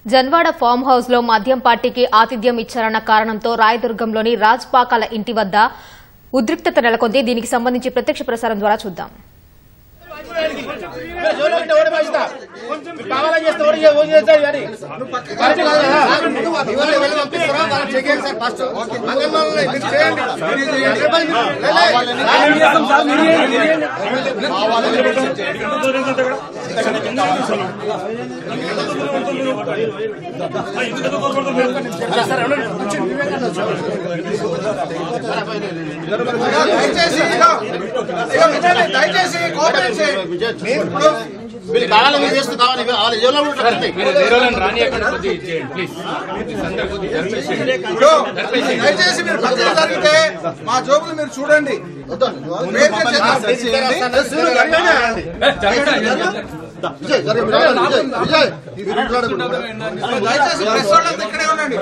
Janwada farm house లో మద్యం పార్టీకి ఆతిథ్యం ఇచ్చారన్న కారణంతో రాయదుర్గంలోని రాజ్ పాకాల ఇంటి వద్ద ఉద్రిక్తత నెలకొంది దీనికి సంబంధించి ప్రత్యక్ష ప్రసారం ద్వారా చూద్దాం కావాలని చేస్తే ఓడి ఓడి చేస్తారు కానీ కరెక్ట్ కాదు కదా ఇవాళ ఎవరు పంపిస్తారో వాళ్ళని చెక్ చేయండి సార్ ఫస్ట్ మంగళవారం మీరు చేయండి దయచేసి ఇదిగో, ఇదిగో వినండి, దయచేసి కోఆపరేట్ చేయండి మీరు ఇప్పుడు వీళ్ళు కావాలని మీరు చేస్తే కావాలి వాళ్ళ జీవనంలో ఉంటారు ఇప్పుడు దయచేసి మీరు పక్కన జరిగితే మా జోబులు మీరు చూడండి వేరు వేరు చేద్దాం. విజయ్ సరే మీరు రావాలి, విజయ్ విజయ్ ఇది మాట్లాడకూడదు. దయచేసి ప్రెస్ వాళ్ళంతా ఇక్కడే ఉండండి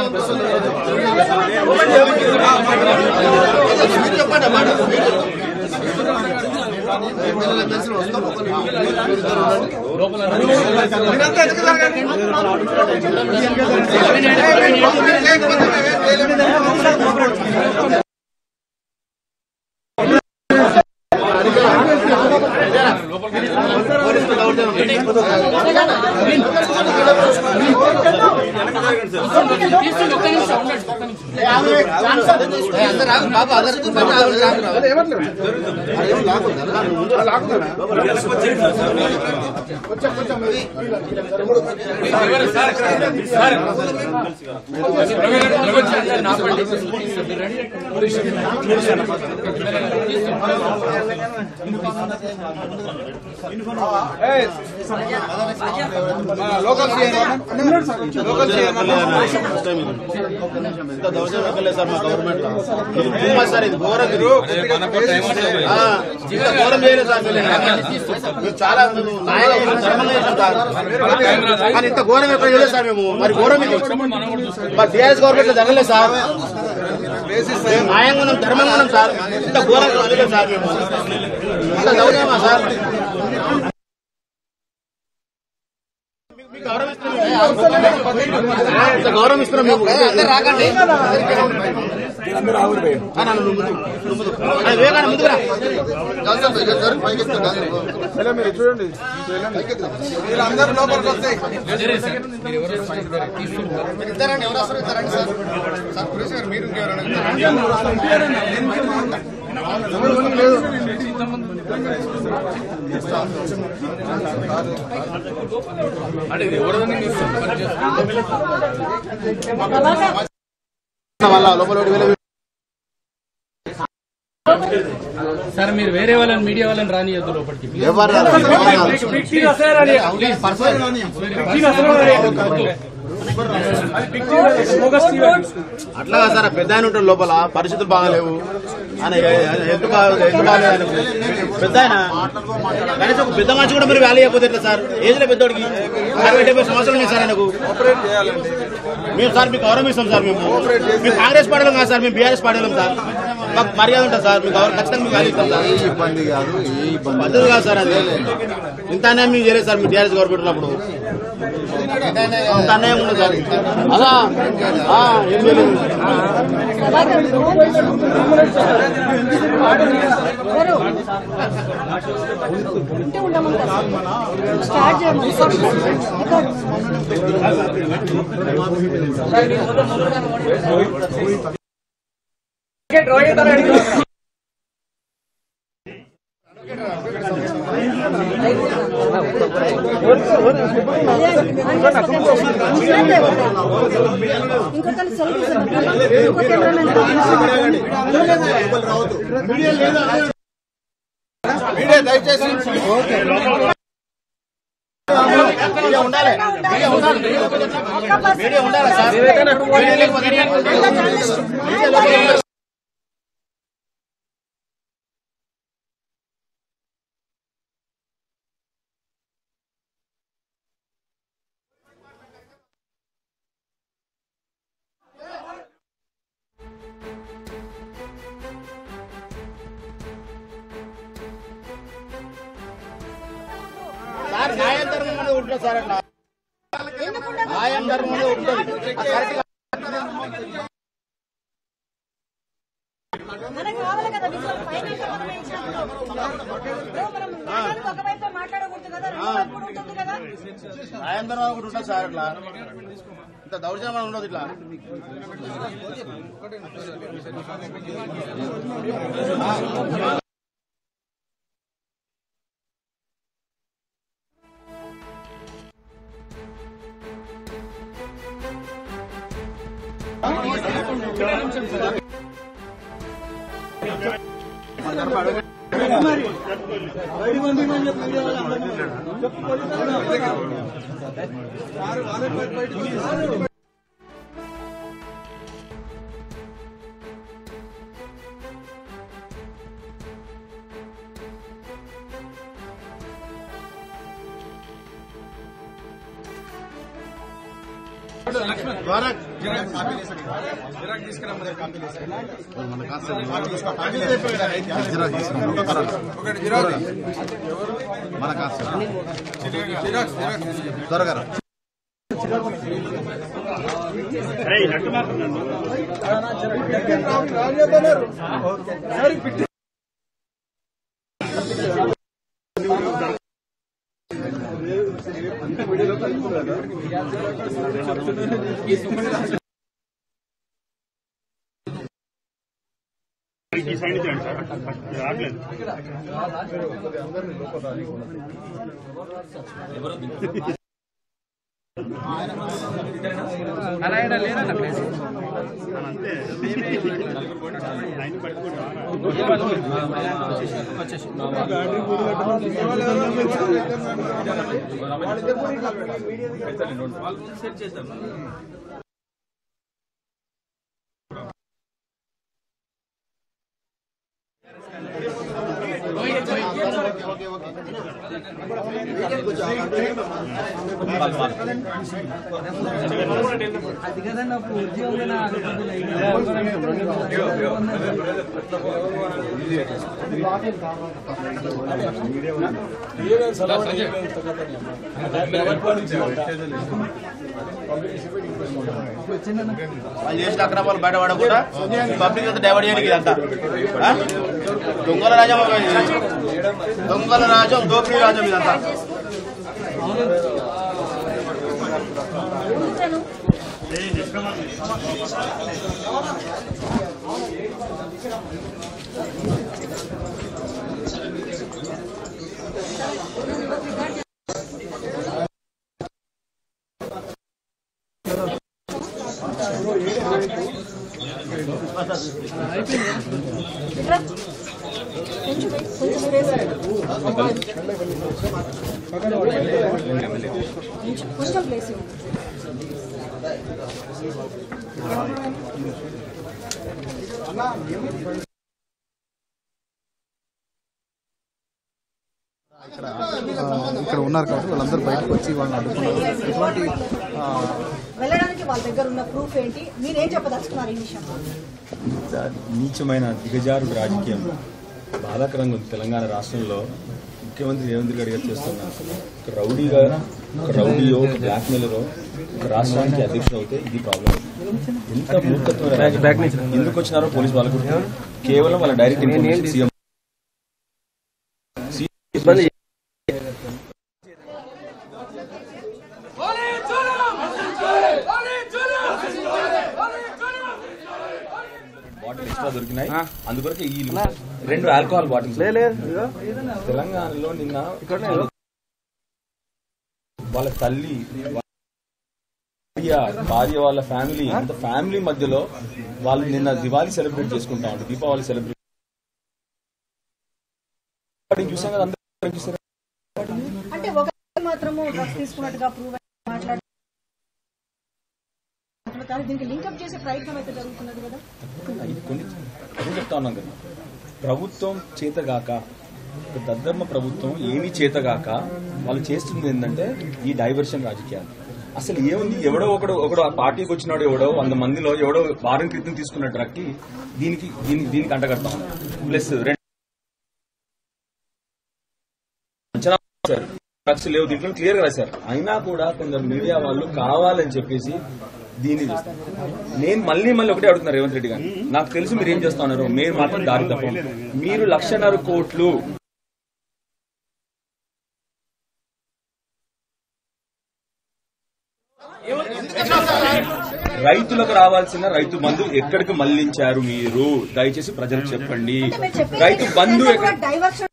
మీరు చెప్పండి మాట మీరు ఎమ్మెల్యేల తెలిసిన వస్తాం ఒక నిమిషం. మీరు ఇద్దరు ఉండండి. మీరంతా ఎందుకు జరగండి మీరు చేయకపోతే మేమేం చేయలేము. లోకల్ లోకల్ ఎంత దౌర్జన్యం ఎక్కలేదు సార్ మా గవర్నమెంట్ లో ఇది too much సార్ ఇది ఘోరం ఇది ఆ, ఇంత ఘోరం చేయలేదు సార్ మీరు. మేము చాలా మేము న్యాయంగా ధర్మంగా చేసాం సార్ కానీ ఇంత ఘోరం ఎక్కడ చేయలేదు సార్ మేము మరి ఘోరం ఇది మా టీఆర్ఎస్ గవర్నమెంట్ లో జరగలేదు సార్ మేము న్యాయంగా ఉన్నాం ధర్మంగా ఉన్నాం సార్ ఇంత ఘోరంగా జరగలేదు సార్ మేము ఇంత దౌర్జన్యమా సార్ మీకు గౌరవం ఇస్తున్నాం ఇంత గౌరవం ఇస్తున్నాం మేము రాకండి వేగానే ముందుకురా వీళ్ళందరూ లోపలికి వస్తాయి ఇద్దరండి ఎవరు వస్తారు ఇద్దరండి సార్ సార్ పులిస్ గారు మీరు ఇంకెవరైనా వల్ల లోపల వేల సార్ మీరు వేరే వాళ్ళని మీడియా వాళ్ళని రానియద్దు లోపలికి ఎవరు అట్లా కాదు సార్ పెద్ద ఆయన ఉంటాడు లోపల పరిస్థితులు బాగాలేవు ఆయన హెల్త్ బాగా హెల్త్ బాగాలేదు ఆయనకు పెద్ద ఆయన కనీసం ఒక పెద్ద మనిషి కూడా మీరు వ్యాలీ అయిపోతే ఎట్లా సార్ ఏజ్లో పెద్దోడికి అరవై డెబ్బై సంవత్సరాలు ఉన్నాయి సార్ ఆయనకు మేము సార్ మీకు గౌరవం ఇస్తాం సార్ మేము మేము కాంగ్రెస్ పార్టీలో కాదు సార్ మేము బీఆర్ఎస్ పార్టీలో సార్ మాకు మర్యాద ఉంటుంది సార్ మీకు గౌరవం ఖచ్చితంగా మీకు వ్యాలీ ఇస్తాం సార్ ఇబ్బంది కాదు ఏ ఇబ్బంది పద్ధతి కాదు సార్ అది ఇంత అన్యాయం మీకు చేయలేదు సార్ మీ టీఆర్ఎస్ గవర్నమెంట్ ఉన్నప్పుడు ఇంత అన్యాయం ఉండదు సార్ అదా ఆ, ఏం చేయలేదు మీడియా దయచేసి మీడియా ఉండాలి మీడియా ఉండాలి మీడియా ఉండాలి సార్ మీడియా లేకపోతే మీడియా లేకపోతే సార్ న్యాయం ధర్మం అనేది ఉంటుంది సార్ అట్లా న్యాయం ధర్మం అనేది ఉంటుంది ఆ కరెక్ట్ గా మనకు కావాలి కదా విజువల్ ఫైనాన్స్ మనం ఇచ్చినప్పుడు ఇప్పుడు మనం న్యాయానికి ఒకవైపు మాట్లాడకూడదు కదా రెండు వైపు కూడా ఉంటుంది కదా న్యాయం ధర్మం ఒకటి ఉంటుంది సార్ ఇట్లా ఇంత దౌర్జన్యం ఉండదు ఇట్లా నారాయణ లేదన్న ప్లేస్ అది కదన్న ఉద్యోగం వాళ్ళు చేసిన అక్రమాలు బయటపడకుండా పబ్లిక్ అంతా డైవర్ట్ చేయడానికి ఇదంతా ఆ? దొంగల రాజ్యం దొంగల రాజ్యం దోపిడీ రాజ్యం ఇదంతా కొంచెం ప్లేస్ ఇవ్వండి. ఇక్కడ ఉన్నారు కాబట్టి వాళ్ళందరూ బయటకు వచ్చి వాళ్ళని అడ్డుకున్నారు ఇటువంటి ఆ, వెళ్ళడానికి వాళ్ళ దగ్గర ఉన్న ప్రూఫ్ ఏంటి మీరేం చెప్పదలుచుకున్నారు ఈ విషయంలో ఇంత నీచమైన దిగజారుడు రాజకీయం బాధాకరంగా ఉంది తెలంగాణ రాష్ట్రంలో ముఖ్యమంత్రి రేవంత్ రెడ్డి గారు చేస్తున్న ఒక రౌడీగా ఒక రౌడీయో ఒక బ్లాక్ మెయిలరో ఒక రాష్ట్రానికి అధ్యక్షుడు అవుతే ఇది ప్రాబ్లం ఎంత మూర్ఖత్వమైన రాజకీయం. ఎందుకు వచ్చినారో పోలీసు వాళ్ళకు కూడా తెలియదు. కేవలం వాళ్ళ డైరెక్ట్ ఇన్ఫర్మేషన్ సీఎం ఇబ్బంది బాటిల్ ఎక్స్ట్రా దొరికినాయి అందుకొరకు ఈ రెండు ఆల్కహాల్ బాటిల్స్ తెలంగాణలో నిన్న వాళ్ళ తల్లి భార్య భార్య వాళ్ళ ఫ్యామిలీ అంత ఫ్యామిలీ మధ్యలో వాళ్ళు నిన్న దివాళీ సెలబ్రేట్ చేసుకుంటా ఉంటారు దీపావళి సెలబ్రేట్ చూసాం కదా అందరూ చూసారా అంటే ఒక మాత్రము డ్రగ్స్ తీసుకున్నట్టుగా ప్రూవ్ మాట్లాడు కానీ దీనికి లింకప్ చేసే ప్రయత్నం అయితే జరుగుతున్నది కదా ఇది కొన్ని అదే చెప్తా ఉన్నాం కదా ప్రభుత్వం చేతగాక ఒక దద్దమ్మ ప్రభుత్వం ఏమీ చేతగాక వాళ్ళు చేస్తుంది ఏంటంటే ఈ డైవర్షన్ రాజకీయాలు అసలు ఏముంది ఎవడో ఒకడు ఒకడు ఆ పార్టీకి వచ్చినాడు ఎవడో వంద మందిలో ఎవడో వారం క్రితం తీసుకున్న డ్రగ్ కి దీనికి దీనికి దీనికి అంటగడతాం ప్లస్ రెండు అంచనా వేశారు. డ్రగ్స్ లేవు దీంట్లో క్లియర్ గా రాశారు అయినా కూడా కొందరు మీడియా వాళ్ళు కావాలని చెప్పేసి దీన్ని చేస్తారు. నేను మళ్ళీ మళ్ళీ ఒకటే అడుగుతున్నా రేవంత్ రెడ్డి గారు నాకు తెలుసు మీరు ఏం చేస్తా ఉన్నారు మీరు మాత్రం దారి తప్పం మీరు లక్షన్నర కోట్లు రైతులకు రావాల్సిన రైతు బంధు ఎక్కడికి మళ్లించారు మీరు దయచేసి ప్రజలకు చెప్పండి మీరు చెప్పేది రైతు బంధు కూడా ఎక్కడ డైవర్షన్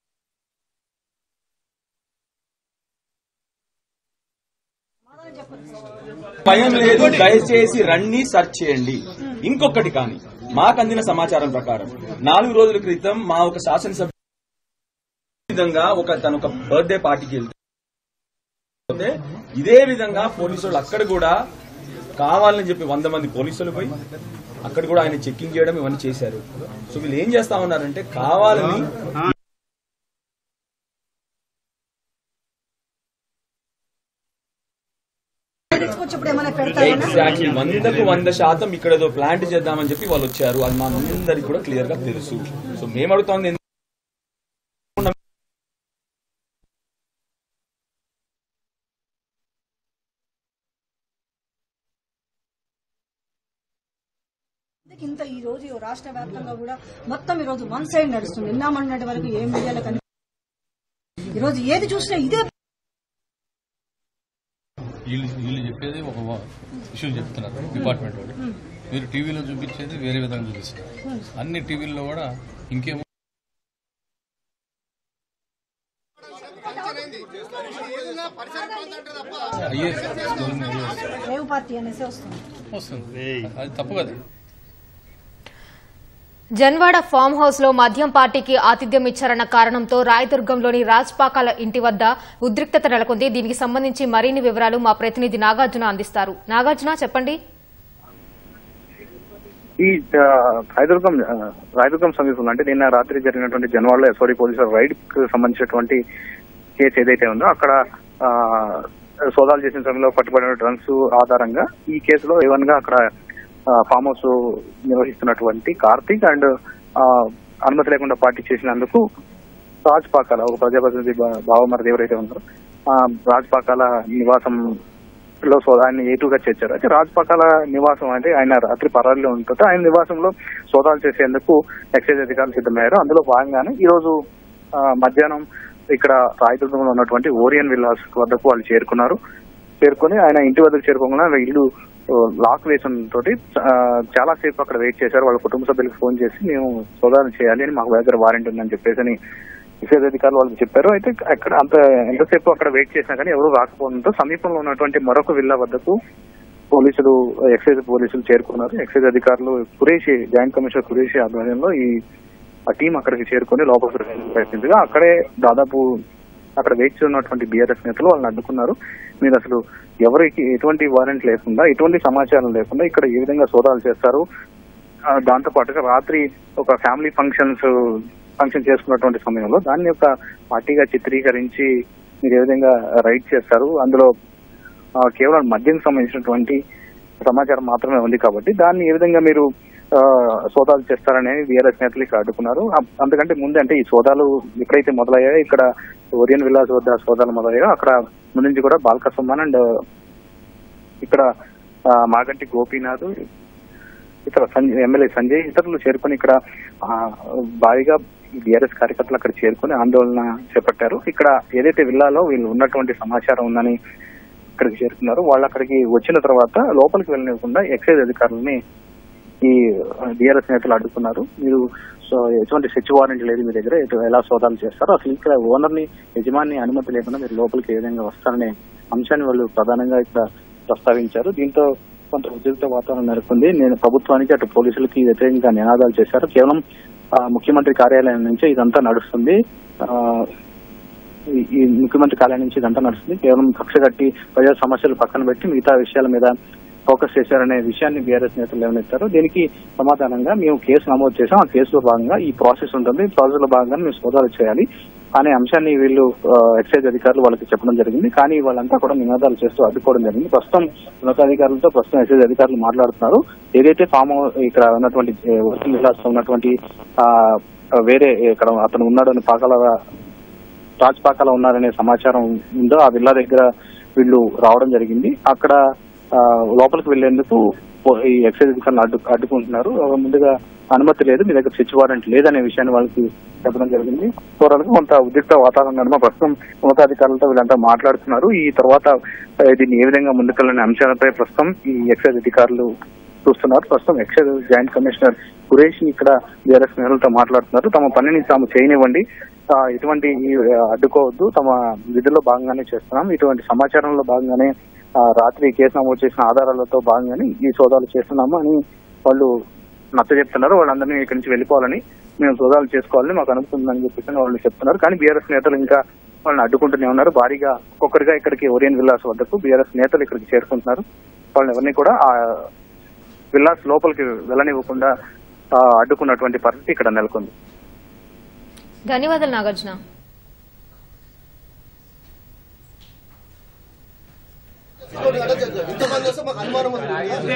భయం లేదు దయచేసి రండి సెర్చ్ చేయండి ఇంకొకటి కానీ మాకు అందిన సమాచారం ప్రకారం నాలుగు రోజుల క్రితం మా ఒక శాసనసభ్య విధంగా ఒక తన ఒక బర్త్డే పార్టీకి వెళ్తే ఇదే విధంగా పోలీసులు అక్కడ కూడా కావాలని చెప్పి వంద మంది పోలీసులు పోయి అక్కడ కూడా ఆయన చెక్కింగ్ చేయడం ఇవన్నీ చేశారు సో వీళ్ళు ఏం చేస్తా ఉన్నారంటే కావాలని తీసుకొచ్చినప్పుడు ఏమైనా పెడతారా ఎగ్జాక్ట్లీ వందకు వంద శాతం ఇక్కడ ఏదో ప్లాంట్ చేద్దామని చెప్పి వాళ్ళు వచ్చారు అది మా అందరికి కూడా క్లియర్ గా తెలుసు సో మేము అడుగుతోంది ఏంది- ఎందుకు ఇంత ఈ రోజు ఈ రాష్ట్ర వ్యాప్తంగా కూడా మొత్తం ఈ రోజు వన్ సైడ్ నడుస్తుంది నిన్నామన్నటి వరకు ఏ మీడియాలో కని ఈ రోజు ఏది చూసినా ఇదే వీళ్ళు వీళ్ళు చెప్పేది ఒక ఇష్యూ చెప్తున్నారు డిపార్ట్మెంట్ వాళ్ళు మీరు టీవీలో చూపించేది వేరే విధంగా చూపిస్తున్నారు అన్ని టీవీల్లో కూడా ఇంకేమో IAS schooling IAS rave party అనేసి వస్తుంది వస్తుంది అది తప్పు కదా జన్వాడ ఫామ్ హౌస్ లో మద్యం పార్టీకి ఆతిథ్యం ఇచ్చారన్న కారణంతో రాయదుర్గంలోని రాజ్పాకాల ఇంటి వద్ద ఉద్రిక్తత నెలకొంది దీనికి సంబంధించి మరిన్ని వివరాలు మా ప్రతినిధి నాగార్జున అందిస్తారు నాగార్జున చెప్పండి ఈ ఆ, రాయదుర్గం ఆ, రాయదుర్గం సమీపంలో అంటే నిన్న రాత్రి జరిగినటువంటి జనవాడలో ఎస్ఓడి పోలీసుల రైడ్ కు సంబంధించినటువంటి కేసు ఏదైతే ఉందో అక్కడ ఆ, సోదాలు చేసిన సమయంలో పట్టుబడిన డ్రగ్స్ ఆధారంగా ఈ కేసులో ఏవన్ గా అక్కడ ఆ, ఫామ్ హౌస్ నిర్వహిస్తున్నటువంటి కార్తీక్ అండ్ ఆ, అనుమతి లేకుండా పార్టీ చేసినందుకు రాజ్ పాకాల ఒక ప్రజాప్రతినిధి బా- బావమరిది ఎవరైతే ఉన్నారో ఆ, రాజ్ పాకాల నివాసం లో సో ఆయన ఏటుగా చేర్చారు అయితే రాజపాకాల నివాసం అంటే ఆయన రాత్రి పరారీలో ఉంటుంటే ఆయన నివాసంలో సోదాలు చేసేందుకు ఎక్సైజ్ అధికారులు సిద్ధమయ్యారు అందులో భాగంగానే ఈ రోజు ఆ, మధ్యాహ్నం ఇక్కడ రాయదుర్గంలో ఉన్నటువంటి ఓరియన్ విల్లాస్ వద్దకు వాళ్ళు చేరుకున్నారు చేరుకొని ఆయన ఇంటి వద్దకు చేరుకోగానే ఆయన ఇల్లు ఆ, లాక్ వేసిన తోటి ఆ, చాలా సేపు అక్కడ వెయిట్ చేశారు వాళ్ళ కుటుంబ సభ్యులకు ఫోన్ చేసి మేము సోదాలు చేయాలి అని మాకు దగ్గర వారెంట్ ఉందని చెప్పేసి అని ఎక్సైజ్ అధికారులు వాళ్ళకి చెప్పారు అయితే అక్కడ అంత ఎంతసేపు అక్కడ వెయిట్ చేసినా కానీ ఎవరు రాకపోవడంతో సమీపంలో ఉన్నటువంటి మరొక విల్లా వద్దకు పోలీసులు ఎక్సైజ్ పోలీసులు చేరుకున్నారు ఎక్సైజ్ అధికారులు కురేషి జాయింట్ కమిషనర్ కురేషి ఆధ్వర్యంలో ఈ ఆ టీం అక్కడికి చేరుకొని లోపలికి ప్రయత్నించగా అక్కడే దాదాపు అక్కడ వెయిట్ చేస్తున్నటువంటి బీఆర్ఎస్ నేతలు వాళ్ళని అడ్డుకున్నారు మీరు అసలు ఎవరికి ఎటువంటి వారెంట్ లేకుండా ఎటువంటి సమాచారం లేకుండా ఇక్కడ ఏ విధంగా సోదాలు చేస్తారు ఆ, దాంతో పాటుగా రాత్రి ఒక ఫ్యామిలీ ఫంక్షన్స్ ఫంక్షన్ చేసుకున్నటువంటి సమయంలో దాన్ని ఒక పార్టీగా చిత్రీకరించి మీరు ఏ విధంగా రైడ్ చేస్తారు అందులో ఆ, కేవలం మద్యం సంబంధించినటువంటి సమాచారం మాత్రమే ఉంది కాబట్టి దాన్ని ఏ విధంగా మీరు ఆ, సోదాలు చేస్తారని బీఆర్ఎస్ నేతలు ఇక్కడ అడ్డుకున్నారు అం- అంతకంటే ముందే అంటే ఈ సోదాలు ఎక్కడైతే మొదలయ్యాయో ఇక్కడ ఓరియన్ విలాస్ వద్ద సోదాలు మొదలయ్యాయో అక్కడ ముందు నుంచి కూడా బాల్క సుమన్ అండ్ ఇక్కడ ఆ, మాగంటి గోపీనాథ్ ఇతర సంజయ్ ఎమ్మెల్యే సంజయ్ ఇతరులు చేరుకొని ఇక్కడ ఆ, భారీగా బీఆర్ఎస్ కార్యకర్తలు అక్కడ చేరుకొని ఆందోళన చేపట్టారు ఇక్కడ ఏదైతే విల్లాలో వీళ్ళు ఉన్నటువంటి సమాచారం ఉందని ఇక్కడికి చేరుకున్నారు వాళ్ళు అక్కడికి వచ్చిన తర్వాత లోపలికి వెళ్ళనివ్వకుండా ఎక్సైజ్ అధికారులని ఈ బీఆర్ఎస్ నేతలు అడ్డుకున్నారు మీరు సో ఎటువంటి సెచ్ వారెంట్ లేదు మీ దగ్గర ఎటు- ఎలా సోదాలు చేస్తారు అసలు ఇక్కడ ఓనర్ ని యజమాని అనుమతి లేకుండా మీరు లోపలికి ఏ విధంగా వస్తారనే అంశాన్ని వాళ్ళు ప్రధానంగా ఇక్కడ ప్రస్తావించారు దీంతో కొంత ఉద్రిక్త వాతావరణం నెలకొంది నేను ప్రభుత్వానికి అటు పోలీసులకి వ్యతిరేకంగా నినాదాలు చేశారు కేవలం ఆ, ముఖ్యమంత్రి కార్యాలయం నుంచే ఇదంతా నడుస్తుంది ఆ, ఈ- ఈ ముఖ్యమంత్రి కార్యాలయం నుంచి ఇదంతా నడుస్తుంది కేవలం కక్ష కట్టి ప్రజా సమస్యలు పక్కన పెట్టి మిగతా విషయాల మీద ఫోకస్ చేశారనే విషయాన్ని బీఆర్ఎస్ నేతలు లేవనెత్తారు దీనికి సమాధానంగా మేము కేసు నమోదు చేసాం ఆ కేసులో భాగంగా ఈ ప్రాసెస్ ఉంటుంది ఈ ప్రాసెస్ లో భాగంగా మేము సోదాలు చేయాలి అనే అంశాన్ని వీళ్ళు ఆ, ఎక్సైజ్ అధికారులు వాళ్ళకి చెప్పడం జరిగింది కానీ వాళ్ళంతా కూడా నినాదాలు చేస్తూ అడ్డుకోవడం జరిగింది ప్రస్తుతం ఉన్నతాధికారులతో ప్రస్తుతం ఎక్సైజ్ అధికారులు మాట్లాడుతున్నారు ఏదైతే ఫామ్ హౌస్ ఇక్కడ ఉన్నటువంటి వర్కింగ్ విలాస్ ఉన్నటువంటి ఆ, వేరే ఇక్కడ అతను ఉన్నాడని పాకాల రాజ్పాకాలో ఉన్నారనే సమాచారం ఉందో ఆ విల్లా దగ్గర వీళ్ళు రావడం జరిగింది అక్కడ ఆ, లోపలికి వెళ్లేందుకు పో- ఈ ఎక్సైజ్ అధికారులు అడ్డు అడ్డుకుంటున్నారు ఆ, ముందుగా అనుమతి లేదు మీ దగ్గర స్విచ్ వారెంట్ లేదనే విషయాన్ని వాళ్ళకి చెప్పడం జరిగింది ఓవరాల్ గా కొంత ఉద్రిక్త వాతావరణం నడుమ ప్రస్తుతం ఉన్నతాధికారులతో వీళ్ళంతా మాట్లాడుతున్నారు ఈ తర్వాత ఆ, దీన్ని ఏ విధంగా ముందుకెళ్లనే అంశాలపై ప్రస్తుతం ఈ ఎక్సైజ్ అధికారులు చూస్తున్నారు ప్రస్తుతం ఎక్సైజ్ జాయింట్ కమిషనర్ కురేష్ ఇక్కడ బీఆర్ఎస్ నేతలతో మాట్లాడుతున్నారు తమ పనిని తాము చేయనివ్వండి ఆ, ఎటువంటి ఈ, ఆ, అడ్డుకోవద్దు తమ విధుల్లో భాగంగానే చేస్తున్నాం ఇటువంటి సమాచారంలో భాగంగానే ఆ, రాత్రి కేసు నమోదు చేసిన ఆధారాలతో భాగంగానే ఈ సోదాలు చేస్తున్నాము అని వాళ్ళు నచ్చ చెప్తున్నారు వాళ్ళందరినీ ఇక్కడి నుంచి వెళ్ళిపోవాలని మేము సోదాలు చేసుకోవాలని మాకు అనుకుంటుందని చెప్పేసి వాళ్ళు చెప్తున్నారు కానీ బీఆర్ఎస్ నేతలు ఇంకా వాళ్ళని అడ్డుకుంటూనే ఉన్నారు భారీగా ఒక్కొక్కరిగా ఇక్కడికి ఓరియన్ విల్లాస్ వద్దకు బీఆర్ఎస్ నేతలు ఇక్కడికి చేరుకుంటున్నారు వాళ్ళని ఎవరిని కూడా ఆ విల్లాస్ లోపలికి వెళ్ళనివ్వకుండా ఆ, అడ్డుకున్నటువంటి పరిస్థితి ఇక్కడ నెలకొంది ధన్యవాదాలు నాగార్జున ఇంతమంది వస్తే మాకు అనుమానం వస్తుంది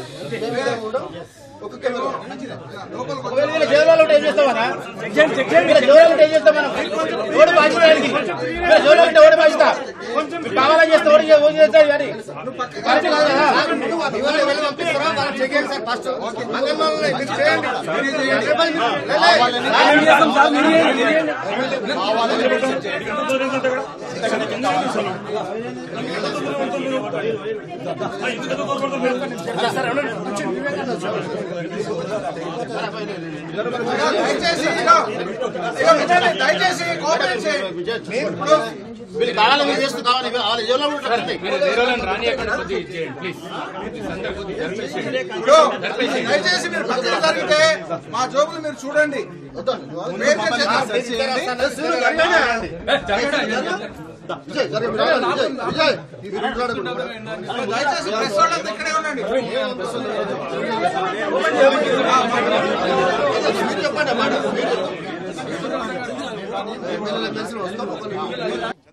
ఒక కెమెరా ఒకవేళ వీళ్ళ జోలలో ఉంటే ఏం చేస్తామన్నా వీళ్ళ జోలలో ఉంటే ఏం చేస్తాం మనం ఓడి బాధ్యత ఆయనకి. వీళ్ళ జోలలో ఉంటే ఓడి బాధ్యత మీరు కావాలని చేస్తే ఓడి ఓడి చేస్తారు కానీ కరెక్ట్ కాదు కదా ఇవన్నీ వెళ్ళి పంపిస్తారా వాళ్ళని చెక్ చేయండి సార్ ఫస్ట్ అంగన్వాడీలో మీరు చేయండి మీరు చేయండి. దయచేసి ఇక ఇక వినండి, దయచేసి కోఆపరేట్ చేయండి ఇప్పుడు వీళ్ళు కావాలని మీరు చేస్తూ కావాలి వాళ్ళ జోలలో ఉంటే కరెక్టే. మీరు వేరే వాళ్ళని రానియకుండా కొద్దిగా ఇది చేయండి ప్లీజ్ అందరు కొద్దిగా జరిపేసేయండి. ఇప్పుడు దయచేసి మీరు పక్కన జరిగితే మా జోబులు మీరు చూడండి వేరు చేసి చేద్దాం. విజయ్, జరగ, విజయ్, విజయ్, ఇది మాట్లాడకూడదు. దయచేసి ప్రెస్ వాళ్ళంతా ఇక్కడే ఉండండి మీరు చెప్పండి మాట. మీరు చెప్పండి. ఎమ్మెల్యేల కలిసి వస్తాం.